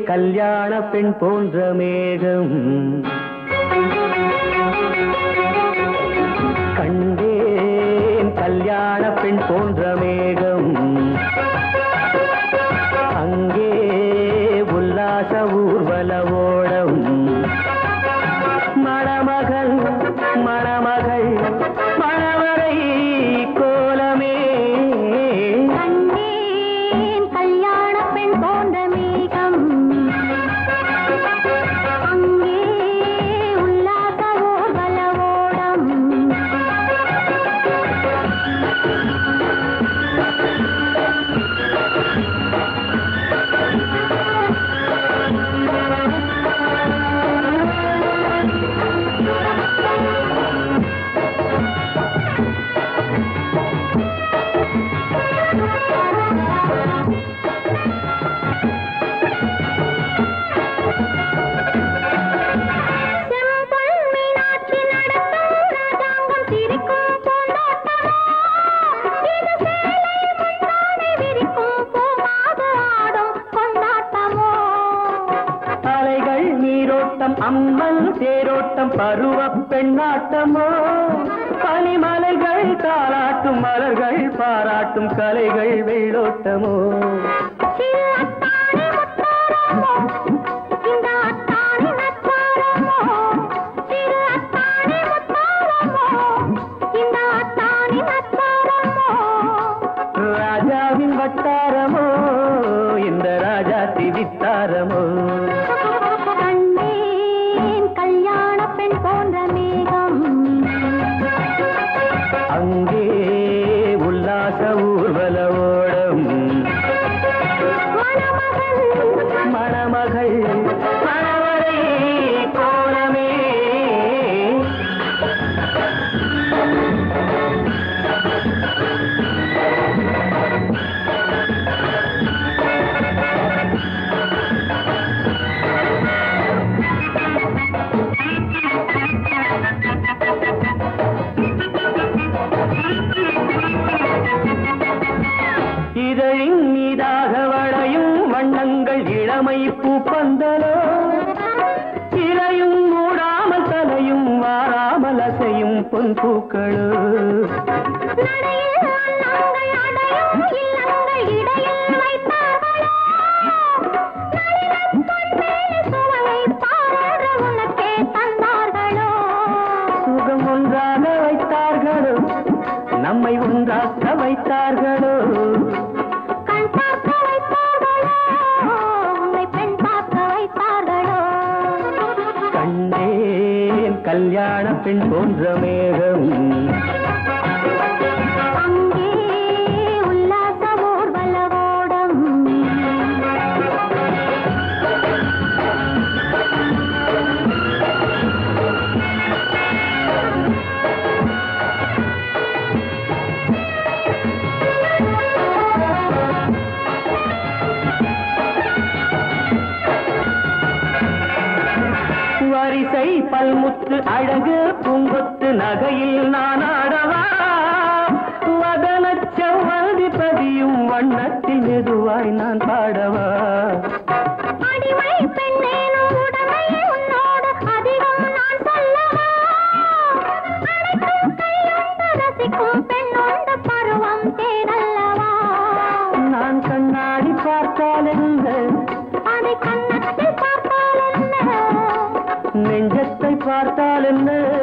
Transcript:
கல்யாண பெண் போன்ற மேகம் கண்டேன் கல்யாண பெண் போன்ற மேகம் அங்கே உல்லாச ஊர்வல ஓடம் மணமகள் மணமகள் மணவரை கோலமே கண்டேன் கல்யாண பெண் போன்ற மேகம் அங்கே உல்லாச ஊர்வல ஓடம் செம்பொன் மீனாட்சி நடத்தும் ராஜாங்கம் சிரிக்கும் பூந்தோட்டமோ இது சேலை முந்தானை விரிக்கும் பூமாது ஆடும் கொண்டாட்டமோ அலைகள் நீரோட்டம் அம்மன் தேரோட்டம் பருவ பெண்ணாட்டமோ பனிமலைகள் தாளாட்டும் மலர்கள் பாராட்டும் கலைகள் வெள்ளோட்டமோ சிறு அத்தாணி முத்தாரமோ இந்த அத்தாணி நச்சாரமோ சிறு அத்தாணி முத்தாரமோ இந்த அத்தாணி நச்சாரமோ ராஜாவின் வட்டாரமோ இந்த ராஜா திவித்தாரமோ கண்டேன் கல்யாண பெண் போன்ற மேகம் அங்கே உல்லாச ஊர்வல ஓடம் மணமகள் மணமகள் மணவரை கோலமே இதழின் மீதாக வளையும் வண்ணங்கள் இளமை பூப்பந்தலோ இலையும் மூடாமல் தலையும் வாராமல் அசையும் பொன் பூக்களோ நடையில் அன்னங்கள் அடையும் இல்லங்கள் இடையில் வைத்தார்களோ நளினப் பொன்மேனி சுவையை பாராத உனக்கே தந்தார்களோ சுகம் ஒன்றாக வைத்தார்களோ நம்மை ஒன்றாக்க வைத்தார்களோ கண் பார்க்க வைத்தார்களோ உன்னை பெண் பார்க்க வைத்தார்களோ கண்டேன் கல்யாண பெண் போன்ற மேகம் அங்கே உல்லாச ஊர்வல ஓடம் வரிசை பல்முத்து அழகு பூங்கொத்து நகையில் நான் ஆடவா வதனச் செவ்வந்தி பதியும் வண்ணத்தில் மெதுவாய் நான் பாடவா அடிமை பெண்ணேனும் உடமை உன்னோடு அதிகம் நான் சொல்லவா அனைத்தும் கையுண்டு ரசிக்கும் பெண்ணுண்டு பருவம் தேடல்லவா நான் கண்ணாடி பார்த்தால் என்ன அதை கண்ணத்தில் பார்த்தால் என்ன நெஞ்சத்தை பார்த்தால் என்ன